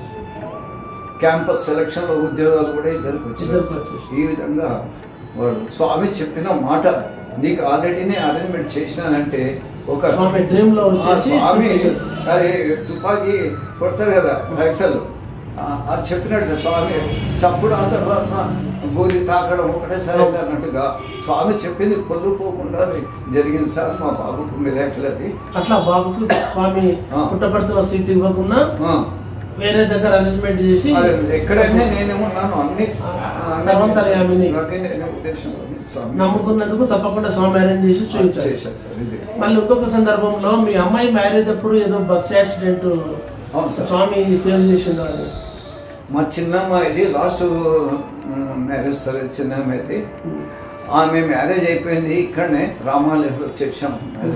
క్యాంపస్ సెలక్షన్లో ఉద్యోగాలు కూడా ఇద్దరికి వచ్చారు ఇద్దరికి వచ్చేసి. ఈ విధంగా వాడు స్వామి చెప్పిన మాట నీకు ఆల్రెడీనే అరేంజ్మెంట్ చేసినానంటే ఒక స్వామి డ్రీమ్ లో ఆ వచ్చేసి స్వామి చెప్పేశారు. అది తుపాకీ కొడతారు కదా రైఫల్ ఆ- అది చెప్పినట్టు స్వామి చప్పుడు ఆ తర్వాత గోలి తాకడం ఒకటేసారి అన్నట్టుగా స్వామి చెప్పింది పొల్లుపోకుండా అది జరిగింది సార్ మా బాబుకు మిరాకిల్ అది అట్లా బాబుకు స్వామి ఆ. పుట్టపర్తిలో సీట్ ఇవ్వకుండా ఆ, వేరే దగ్గర అరేంజ్మెంట్ చేసి అది ఎక్కడైనా నేనే ఉన్నాను అన్ని సర్వంతర్యామిని. అన్ని నేనే ఉద్దేశం స్వామి నమ్ముకున్నందుకు తప్పకుండా స్వామి అరేంజ్ చేసి చూపించారు చేశారు సార్ ఇది మళ్ళీ ఇంకొక సందర్భంలో మీ అమ్మాయి మ్యారేజ్ అప్పుడు ఏదో బస్ యాక్సిడెంట్ అవును సార్. స్వామి సేవ్ చేసిండు అని మా చిన్నమ్మ ఇది లాస్ట్ మ్యారేజ్ సార్ చిన్నమ్మ ఇది ఆమె మ్యారేజ్ అయిపోయింది ఇక్కడనే రామాలయంలో చేసాం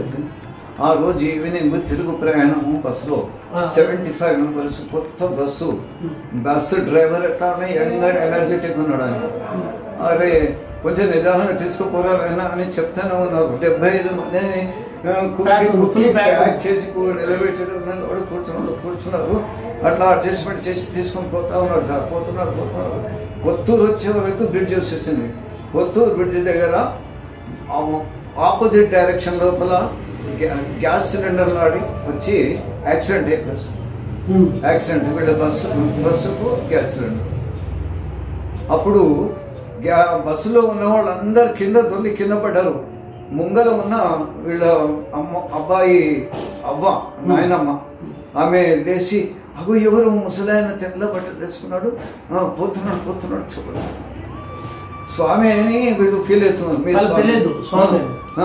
ఆ రోజు ఈవినింగ్ తిరుగు ప్రయాణము బస్సులో ఆ. సెవెంటీ ఫైవ్ మెంబర్స్ కొత్త బస్సు బస్సు డ్రైవర్ ఎట్లా యంగ్ అండ్ ఎనర్జెటిక్ ఉన్నాడు ఆయన అరే కొంచెం నిదానంగా తీసుకుపోరా నాయనా అని చెప్తానే ఉన్నారు డెబ్బై ఐదు మందిని ఆ, కుక్కి Pack, కుక్కి full pack. ప్యాక్ చేసి నిలబెట్టి వాడు కూర్చున్నారు కూర్చున్నారు అట్లా అడ్జస్ట్మెంట్ చేసి తీసుకొని పోతా ఉన్నారు సార్ పోతున్నారు పోతున్నారు కొత్తూరు వచ్చే వరకు బ్రిడ్జ్ వచ్చేసింది కొత్తూరు బ్రిడ్జ్ దగ్గర ఆపోజిట్ డైరెక్షన్ లోపల గ్యా- గ్యాస్ సిలిండర్ లాడి వచ్చి యాక్సిడెంట్ అయిపోయింది సార్. ఉమ్. యాక్సిడెంట్ వీళ్ళ బస్సు బస్సుకు గ్యాస్ సిలిండర్ అప్పుడు గ్యా బస్సులో ఉన్న వాళ్ళందరూ కింద దొల్లి కింద పడ్డారు ముంగల ఉన్న వీళ్ళ అమ్మ అబ్బాయి అవ్వ నాయనమ్మ ఆమె లేచి అగో ఎవరు ముసలాయన తెల్ల బట్టలు వేసుకున్నాడు "ఆ, పోతున్నాడు పోతున్నాడు చూడండి స్వామి అని వీళ్ళు ఫీల్ అవుతున్నారు మీ వాళ్ళకి స్వామి. తెలియదు స్వామి అని. ఆ.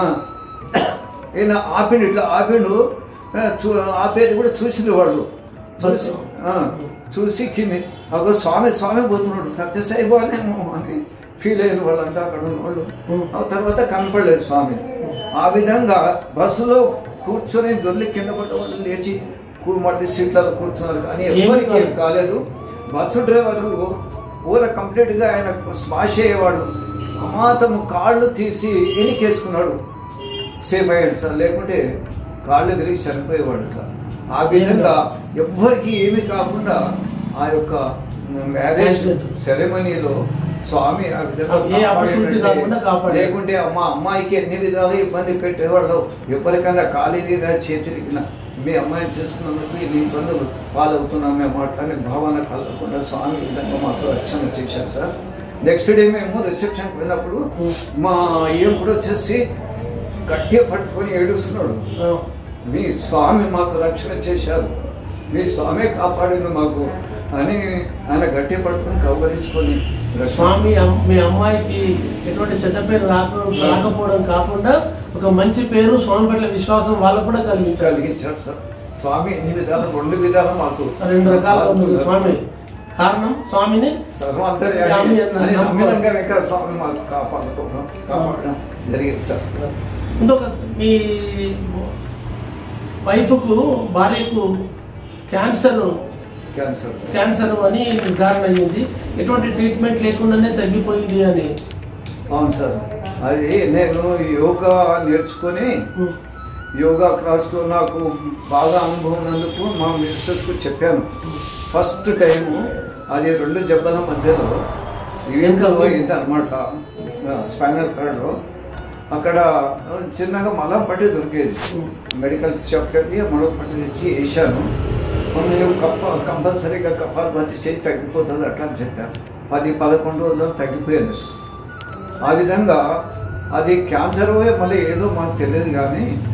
ఈయన ఆపిండు ఇట్లా ఆపిండు ఆ, చూ ఆపేది కూడా చూసిండు వాళ్ళు చూసి ఆ, చూసి కింది అగో స్వామి స్వామి పోతున్నాడు సత్యసాయి బానేమో అని ఫీల్ అయిన వాళ్ళంతా అక్కడ ఉన్న వాళ్ళు ఆ తర్వాత కనపడలేదు స్వామి ఆ విధంగా బస్సులో కూర్చొని దొర్లి కింద పడ్డ వాళ్ళు లేచి కూ- మళ్ళీ సీట్లలో కూర్చున్నారు కానీ ఏమీ ఎవరికి ఏం కాలేదు. కాలేదు బస్సు డ్రైవరు ఊర కంప్లీట్ గా ఆయన స్మాష్ అయ్యేవాడు అమాతము కాళ్ళు తీసి ఎనికేసుకున్నాడు సేఫ్ అయ్యాడు సార్ లేకుంటే కాళ్ళు తిరిగి చనిపోయేవాడు సార్ ఆ విధంగా ఎవ్వరికి ఏమీ కాకుండా ఆ యొక్క మ్యారేజ్ సెరమనీలో స్వామి ఆ విధంగా ఏ అపశృతి కాపాడాడంటే, కాకుండా కాపాడాడు. లేకుంటే అమ్మ అమ్మాయికి ఎన్ని విధాలుగా ఇబ్బంది పెట్టేవాళ్ళు ఎవరికైనా కాలిదిగా చేతిరిగిన మీ అమ్మాయిని చేసుకున్నందుకు ఇన్ని ఇబ్బందులు పాలవుతున్నాం మేము అట్లానే భావన కలగకుండా స్వామి ఈ విధంగా మాకు రక్షణ చేశారు సార్ నెక్స్ట్ డే మేము రిసెప్షన్కి వెళ్ళినప్పుడు మా అయ్యం కూడా వచ్చేసి గట్టిగా పట్టుకొని ఏడుస్తున్నాడు ఆ. మీ స్వామి మాకు రక్షణ చేశారు మీ స్వామి కాపాడిండు మాకు అని ఆయన గట్టి పట్టుకొని కౌగలించుకొని రక్షణ స్వామి అమ్- మీ అమ్మాయికి ఎటువంటి చెడ్డ పేరు రాక రాకపోవడం కాకుండా ఒక మంచి పేరు స్వామి పట్ల విశ్వాసం వాళ్ళకు కూడా కలిగించాలి కలిగించాడు సార్ స్వామి ఎన్ని విధాలు రెండు విధాలు మాకు రెండు రకాలుగా ఉంది స్వామి కారణం స్వామిని సర్వాంతర్యామి యామి అన్న అని నమ్మకం. నమ్మినాం కనుక స్వామి మాకు కాపాడుకోవడం కాపాడడం జరిగింది సార్ ఇంకొక మీ వైఫ్కు భార్యకు క్యాన్సర్ క్యాన్సర్ క్యాన్సర్ అని నిర్ధారణ అయ్యింది ఎటువంటి ట్రీట్మెంట్ లేకుండానే తగ్గిపోయింది అని అవును సార్ అది నేను యోగా నేర్చుకొని ఉమ్. యోగా క్లాస్లో నాకు బాగా అనుభవం ఉన్నందుకు మా మిస్సెస్కు చెప్పాను ఫస్ట్ టైము అది రెండు జబ్బల మధ్యలో వెనుకలో ఇది అనమాట స్పైనల్ కార్డ్లో అక్కడ చిన్నగా మలం పట్టి దొరికేది మెడికల్ షాప్కి వెళ్ళి మలం పట్టి తెచ్చి వేసాను నేను కప్ప కంపల్సరీగా కప్పాలు బతి చేయి తగ్గిపోతుంది అట్లా అని చెప్పాను పది పదకొండు రోజుల్లో తగ్గిపోయింది ఆ విధంగా అది క్యాన్సర్ మళ్ళీ ఏదో మాకు తెలియదు కానీ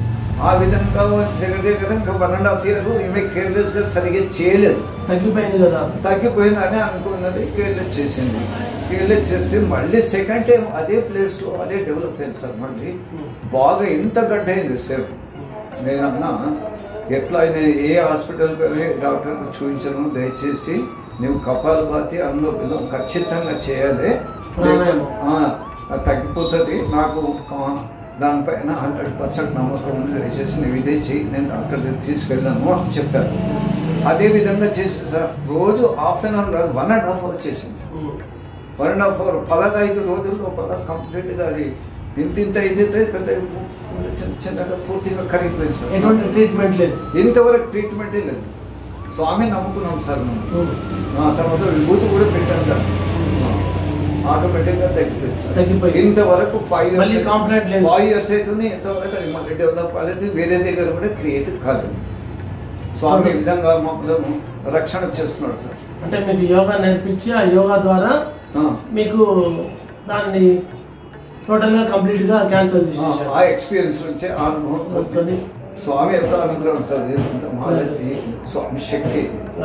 ఆ విధంగా దగ్గర దగ్గర ఇంకా వన్ అండ్ హాఫ్ ఇయర్ ఈమె కేర్లెస్గా సరిగ్గా చేయలేదు తగ్గిపోయింది కదా తగ్గిపోయిందని అనుకున్నది కేర్లెస్ చేసింది కేర్లెస్ చేస్తే మళ్ళీ సెకండ్ టైం అదే ప్లేస్లో అదే డెవలప్ అయింది సార్ మళ్ళీ బాగా ఇంత గడ్డ అయింది సేపు నేను అన్నా ఎట్లా అయినా ఏ హాస్పిటల్ కానీ డాక్టర్కి చూపించను దయచేసి నువ్వు కపాలభాతి అందులో బిల్లం ఖచ్చితంగా చేయాలి ప్రాణాయామం. ఆ, అది తగ్గిపోతుంది నాకు కా- దానిపైన హండ్రెడ్ పర్సెంట్ నమ్మకం ఉంది దయచేసి నువ్వు ఇదే చెయ్యి నేను డాక్టర్ దగ్గర తీసుకెళ్ళాను అని చెప్పారు అదే విధంగా చేసి సార్ రోజు హాఫ్ అన్ అవర్ కాదు వన్ అండ్ హాఫ్ అవర్ చేసింది ఉమ్. వన్ అండ్ హాఫ్ అవర్ పదహైదు రోజుల లోపల కంప్లీట్గా అది ఇంత ఇంత అయితే పెద్ద చిన్న చిన్నగా పూర్తిగా కరిగిపోయింది సార్ ఎటువంటి ట్రీట్మెంట్ లేదు ఇంతవరకు ట్రీట్మెంటే లేదు స్వామి నమ్ముకున్నాం సార్ మేము ఉమ్. ఆ తర్వాత విభూతి కూడా పెట్టాం సార్ ఆటోమేటిక్గా తగ్గిపోయింది సార్ తగ్గిపోయింది. ఇంతవరకు ఫైవ్ మళ్ళీ complaint లేదు. ఫైవ్ ఇయర్స్ అవుతుంది ఇంతవరకు అది మళ్ళీ డెవలప్ కాలేదు వేరే దగ్గర కూడా క్రియేట్ కాలేదు స్వామి ఈ విధంగా మమ్మల్ని రక్షణ చేస్తున్నాడు సార్ అంటే మీకు యోగా నేర్పించి ఆ యోగా ద్వారా ఆ. మీకు దాన్ని టోటల్ గా కంప్లీట్ గా క్యాన్సల్ ఆ చేసేసారు ఎక్స్పీరియన్స్ నుంచి ఆ అనుభవం కూర్చొని. స్వామి యొక్క అనుగ్రహం సార్ ఇంత మాది స్వామి శక్తి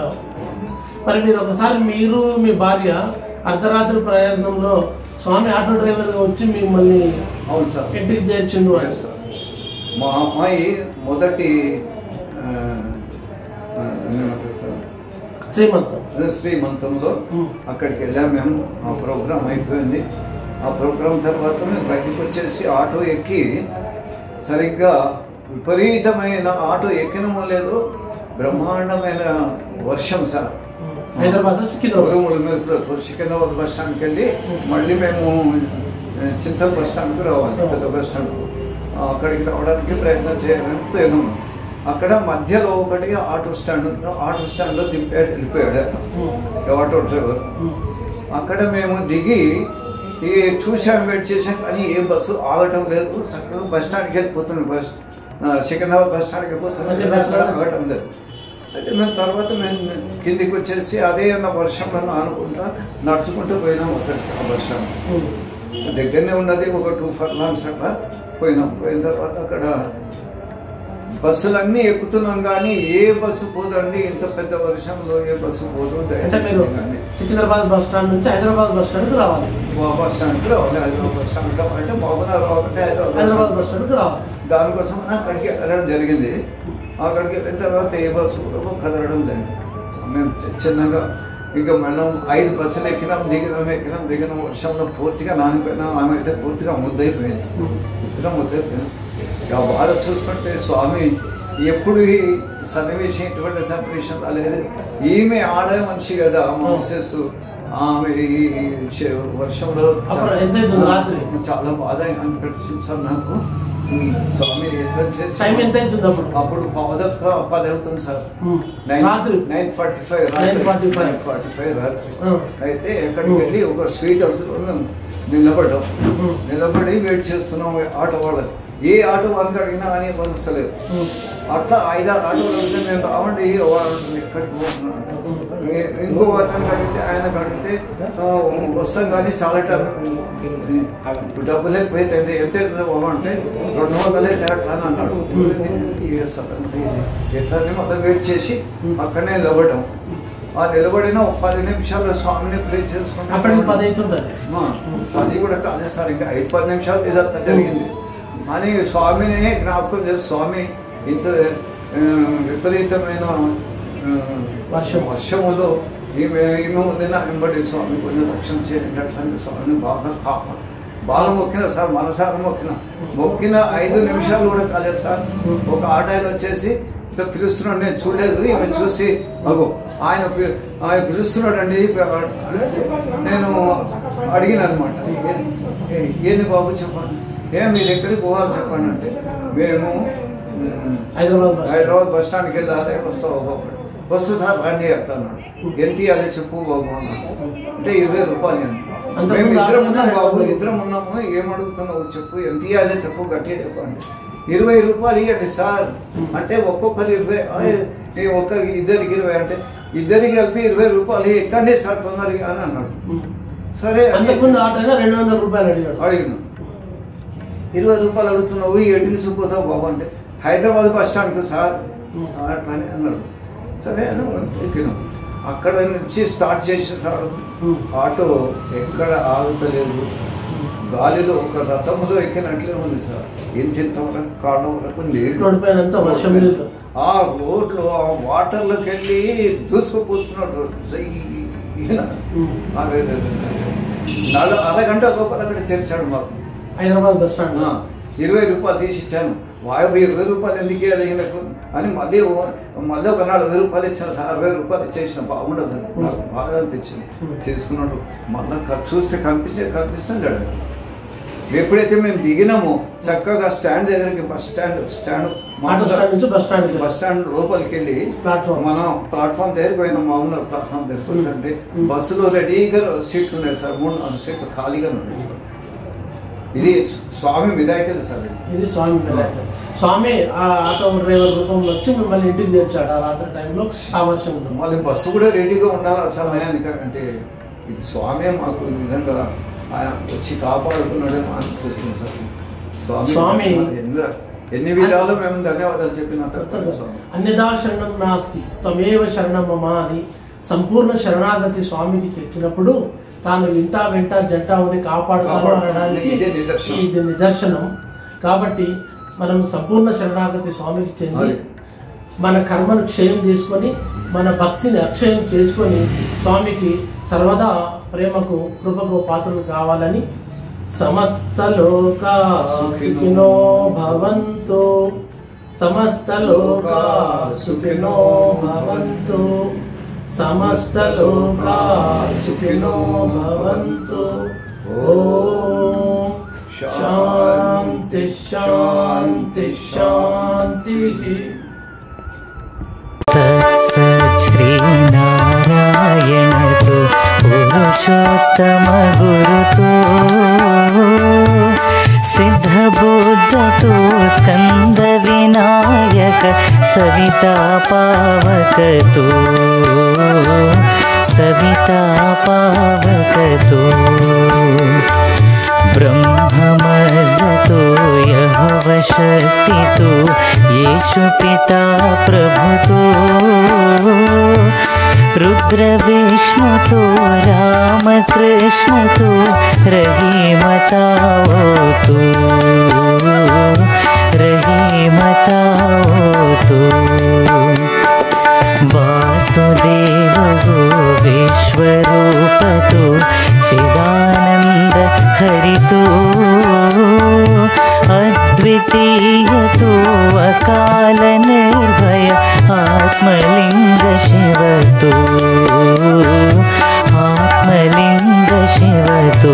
మరి మీరు ఒకసారి మీరు మీ భార్య అర్ధరాత్రి ప్రయాణంలో స్వామి ఆటో డ్రైవర్ గా వచ్చి మిమ్మల్ని అవును సార్ ఇంటికి చేర్చిండు అని Yes, sir. మా అమ్మాయి మొదటి ఆ, ఆ, ఏమంటారు సార్ శ్రీమంతం అదే శ్రీమంతంలో Hmm. అక్కడికి వెళ్ళాము మేము ఆ ప్రోగ్రామ్ అయిపోయింది ఆ ప్రోగ్రామ్ తర్వాత మేము బయటకు వచ్చేసి ఆటో ఎక్కి సరిగ్గా విపరీతమైన ఆటో ఎక్కినమో లేదో బ్రహ్మాండమైన వర్షం సార్ హైదరాబాద్ సికింద్రాబాద్ ఉరుములు మెరుపులతో సికింద్రాబాద్ బస్ స్టాండ్కి వెళ్ళి మళ్ళీ మేము ఆ, చింతల్ బస్ స్టాండ్కి రావాలి పెద్ద బస్ స్టాండ్ అక్కడికి రావడానికి ప్రయత్నం చేయాలని పోయినాము అక్కడ మధ్యలో ఒకటి ఆటో స్టాండ్ ఉంది ఆటో స్టాండ్లో దింపాడు వెళ్ళిపోయాడు ఆయన. ఆటో డ్రైవర్ అక్కడ మేము దిగి ఈ చూసాం వెయిట్ చేసాం కానీ ఏ బస్సు ఆగటం లేదు చక్కగా బస్ స్టాండ్కి వెళ్ళిపోతుంది బస్ ఆ, సికింద్రాబాద్ బస్ స్టాండ్కి వెళ్ళిపోతుంది మళ్ళీ బస్ స్టాండ్ ఆగటం లేదు అయితే మేము తర్వాత మేము కిందికి వచ్చేసి అదే అన్న వర్షంలో అనుకుంటా నడుచుకుంటూ పోయినాం అక్కడికి ఆ బస్ స్టాండ్ దగ్గరనే ఉన్నది ఒక టూ ఫర్లాంగ్స్ అట్లా పోయినాం పోయిన తర్వాత అక్కడ బస్సులన్నీ ఎక్కుతున్నాం కానీ ఏ బస్సు పోదండి ఇంత పెద్ద వర్షంలో ఏ బస్సు పోదు అంటే దయచేసి మీరు కానీ సికింద్రాబాద్ బస్ స్టాండ్ నుంచి హైదరాబాద్ బస్ స్టాండ్ కి రావాలి మా బస్ స్టాండ్కి రావాలి హైదరాబాద్ బస్ స్టాండ్ అంటే మోహన రావాలంటే Hyderabad bus Hyderabad stand. Bus stand కి రావాలి దానికోసం అక్కడికి వెళ్ళడం జరిగింది అక్కడికి వెళ్ళిన తర్వాత ఏ బస్సు కూడా కదలడం లేదు మేము చి- చిన్నగా ఇక మనం ఐదు బస్సులు ఎక్కినాం దిగినాం ఎక్కినాం దిగినాం వర్షంలో పూర్తిగా నానిపోయినాం ఆమె అయితే పూర్తిగా ముద్దయిపోయింది పూర్తిగా ముద్దయిపోయింది ఇక ఆ బాధ చూస్తుంటే స్వామి ఎప్పుడు ఈ సన్నివేశం ఇటువంటి సన్నివేశం రాలేదు ఈమె ఆడ మనిషి కదా మా మిస్సెస్ ఆమె ఈ శ- వర్షంలో అప్పుడు ఎంత అవుతుంది రాత్రి? చాలా బాధ అనిపించింది సార్ నాకు ఉమ్, స్వామి ఎట్లా చేసి టైం ఎంత అవుతుంది అప్పుడు అప్పుడు పదొక్క పది అవుతుంది సార్ ఉమ్. నైన్ రాత్రి nine forty five 9:45. Nine forty five రాత్రి ఆ. అయితే ఎక్కడికి వెళ్ళి ఒక స్వీట్ హౌస్ లో మేము నిలబడ్డాం ఉమ్. నిలబడి వెయిట్ చేస్తున్నాం ఆటో వాళ్ళకి ఏ ఆటో వాళ్ళకి అడిగినా కానీ వస్తలేదు ఉమ్. అట్లా ఐదారు ఆటోలు అడిగితే మేము రావండి వాళ్ళు ఎక్కడికి పోతున్నాం ఏ- ఇంకో అతనికి అడిగితే ఆయనకు అడిగితే "ఆ, వస్తాం కానీ చాలా టైం ఇప్పుడు డబ్బులు ఎక్కువైతే ఎంత ఎంత అవుతుందో అంటే రెండు వందలు అయితే అట్లా అని అన్నాడు ఏ సార్ అంటే ఇది ఎట్లా అని మళ్ళీ వెయిట్ చేసి అక్కడనే నిలబడ్డాం ఆ నిలబడిన ఒక పది నిమిషాలు స్వామిని ప్రే చేసుకుంటాం అప్పటికి పది అవుతుంటది ఆ, అది కూడా కాదు సార్ ఇంకా ఐదు పది నిమిషాలు ఇదంతా జరిగింది అని స్వామిని జ్ఞాపకం చేసి స్వామి ఇంత ఆ, విపరీతమైన ఆ, వర్షం. వర్షములో ఈమె ఈమె ఉంది నా వెంబడి స్వామి కొంచెం రక్షణ చేయండి అట్లాంటి స్వామిని బాగా కాప బాగా మొక్కిన సార్ మనసారా మొక్కిన మొక్కిన ఐదు నిమిషాలు కూడా కాలేదు సార్ ఒక ఆటాయన వచ్చేసి ఇట్లా పిలుస్తున్నాడు నేను చూడలేదు ఈమె చూసి అగో ఆయన పి- ఆయన పిలుస్తున్నాడండి నేను అడిగిన అనమాట ఏంది బాబు చెప్పండి ఏం మీరు ఎక్కడికి పోవాలి చెప్పండి అంటే మేము మ్, హైదరాబాద్ బస్ హైదరాబాద్ బస్ స్టాండ్కి వెళ్ళాలి వస్తావు బాబు వస్తు సార్ రండి చెప్తాను ఎంత ఇవ్వాలి చెప్పు బాబు అన్నాడు అంటే ఇరవై రూపాయలు అండి అంతకు మేము ముందు ఇద్దరం ఆటోనే ఉన్నాం బాబు రెండు ఇద్దరం ఉన్నాము ఏం అడుగుతున్నావు చెప్పు ఎంత ఇవ్వాలి చెప్పు గట్టిగా చెప్పండి ఇరవై రూపాయలు ఇవ్వండి సార్ అంటే ఒక్కొక్కరు ఇరవై ఆయ్, ఈ ఒక్క ఇద్దరికి ఇరవై అంటే ఇద్దరికి కలిపి ఇరవై రూపాయలు ఎక్కండి సార్ తొందరగా అని అన్నాడు ఉమ్. సరే అని అంతకుముందు ఆటో అయినా రెండు వందల రూపాయలు అడిగాడు అడిగిన ఇరవై రూపాయలు అడుగుతున్నావు ఎటు తీసుకుపోతావు బాబు అంటే హైదరాబాద్ బస్ స్టాండ్కి సార్ అట్లానే అన్నాడు సరే అని ఎక్కినాం అక్కడ నుంచి స్టార్ట్ చేసిన సార్ ఆటో ఎక్కడ ఆగుతలేదు గాలిలో ఒక రథంలో ఎక్కినట్లే ఉంది సార్ ఇంత ఇంతవరకు కాళ్ళ వరకు నీళ్ళు రోడ్డు పైన అంతా వర్షం నీళ్ళు ఆ రోడ్లో ఆ వాటర్లోకి వెళ్ళి దూసుకుపోతున్నాడు ఈయన. అరే, అరే, అరే. నల అరగంట లోపల అక్కడ తెరిచాడు మాకు హైదరాబాద్ బస్ స్టాండ్ ఆ, ఇరవై రూపాయలు తీసి ఇచ్చాను వాయు ఇరవై రూపాయలు ఎందుకు ఇవ్వాలి ఈయనకు అని మళ్ళీ ఓ- మళ్ళీ ఒక నలభై రూపాయలు ఇచ్చాను సార్ అరవై రూపాయలు ఇచ్చేసిన బాగుండదు అని. నాకు బాగా అనిపించింది తీసుకున్నాడు మళ్ళీ చూస్తే కనిపించే కనిపిస్తాడు ఎప్పుడైతే మేము దిగినామో చక్కగా స్టాండ్ దగ్గరికి bus stand stand auto stand నుంచి బస్ స్టాండ్ బస్ స్టాండ్ లోపలికి వెళ్ళి ప్లాట్ఫామ్. మనం ప్లాట్ఫామ్ దగ్గరికి పోయినాం మామూలు ప్లాట్ఫామ్ దగ్గరికి పోతుంటే బస్సులో రెడీగా సీట్లు ఉన్నాయి సార్ మూడు నాలుగు సీట్లు ఖాళీగా ఉన్నాయి ఇది స్వామి వినాయకులు సార్ ఇది. ఇది స్వామి వినాయకుడు. స్వామి ఆ ఆటో డ్రైవర్ రూపంలో వచ్చి మిమ్మల్ని ఇంటికి చేర్చాడు ఆ రాత్రి టైంలో ఆ వర్షంలో మళ్ళీ బస్సు కూడా రెడీగా ఉండాలి ఆ సమయానికి అంటే ఇది స్వామి మాకు ఈ విధంగా ఆయన వచ్చి కాపాడుతున్నాడేమో అనిపిస్తుంది సార్ స్వామి స్వామి- ఎన్ని ఎన్ని విధాలు మేము ధన్యవాదాలు చెప్పిన తర్వాత స్వామి అన్యదా శరణం నాస్తి త్వమేవ శరణం మమ అని సంపూర్ణ శరణాగతి స్వామికి తెచ్చినప్పుడు తాను ఇంట వెంట జంట ఉండి కాపాడుతాను కాపాడుతాను. అనడానికి ఇదే నిదర్శనం. ఇది నిదర్శనం కాబట్టి మనం సంపూర్ణ శరణాగతి స్వామికి చెంది అది. మన కర్మను క్షయం చేసుకొని మన భక్తిని అక్షయం చేసుకొని స్వామికి సర్వదా ప్రేమకు కృపకు పాత్రలు కావాలని సమస్త లోక సుఖినో భవంతు సమస్త లోక సుఖినో భవంతు సమస్త లోక సుఖినో భవంతు ఓం శాంతి శాంతి శాంతి श्रीनारायणतु पुरुषोत्तमगुरुतो सिद्धबुद्धतो स्कन्दविनायक सविता पावकतो सविता पावकतो ब्रह्ममजतो यः वशक्तितो येषु पिता प्रभुतो रुद्रविष्णुतो रामकृष्णतो रहीमतावतु रहीमतावतु वासुदेवो विश्वरूपतो चिदानन्द हरितो अद्वितीयतो अकालनिर्भय आत्मलिङ्ग शिवतो आत्मलिङ्ग शिवतो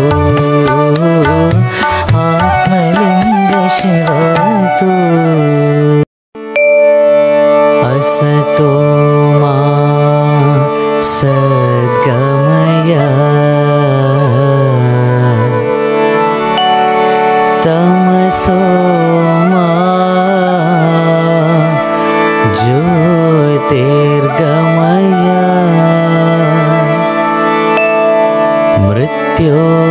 आत्मलिङ्ग शिवतो असतो मा सद्गमय तमसो मा ज्योतिर्गमय मृत्यो